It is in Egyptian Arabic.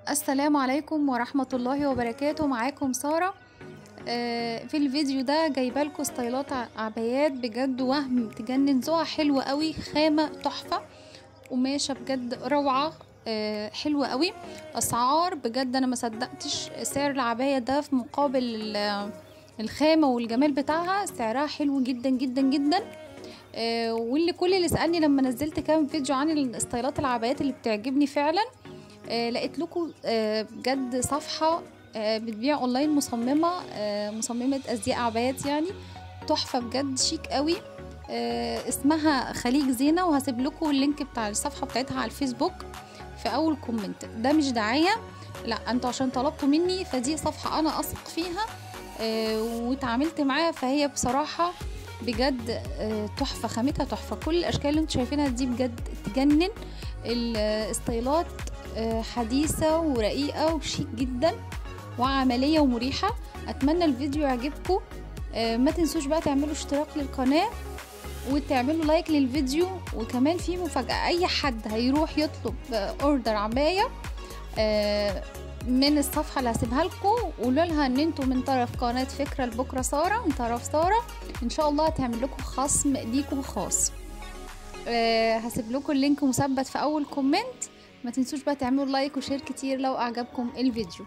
السلام عليكم ورحمة الله وبركاته معاكم سارة آه، في الفيديو ده جايبه لكم ستايلات ع- عبايات بجد وهم تجنن ذوقها حلو قوي خامة تحفة قماشة بجد روعة آه، حلوة قوي اسعار بجد انا ما صدقتش سعر العباية ده في مقابل ال- الخامة والجمال بتاعها سعرها حلو جدا جدا جدا آه، واللي كل اللي سألني لما نزلت كام فيديو عن الستايلات العبايات اللي بتعجبني فعلا آه، لقيت لكم آه، بجد صفحة آه، بتبيع اونلاين مصممة آه، مصممة ازياء عبايات يعني تحفة بجد شيك قوي آه، اسمها خليج زينة وهسيب لكم اللينك بتاع الصفحة بتاعتها على الفيسبوك في اول كومنت ده مش دعاية لا انتوا عشان طلبتوا مني فدي صفحة انا اثق فيها آه، واتعاملت معاها فهي بصراحة بجد آه، تحفة خامتها تحفة كل الاشكال اللي انتوا شايفينها دي بجد تجنن الستايلات آه، حديثة ورقيقة وشيك جدا وعملية ومريحة أتمنى الفيديو يعجبكم آه، ما تنسوش بقى تعملوا اشتراك للقناة وتعملوا لايك للفيديو وكمان في مفاجأة أي حد هيروح يطلب اوردر عباية آه، من الصفحة اللي هسيبها لكم قولوا لها ان انتوا من طرف قناة فكرة لبكرة سارة من طرف سارة ان شاء الله هتعمل لكم خصم ليكم خاص آه، هسيب لكم اللينك مثبت في اول كومنت ما تنسوش بقى تعملوا لايك وشير كتير لو اعجبكم الفيديو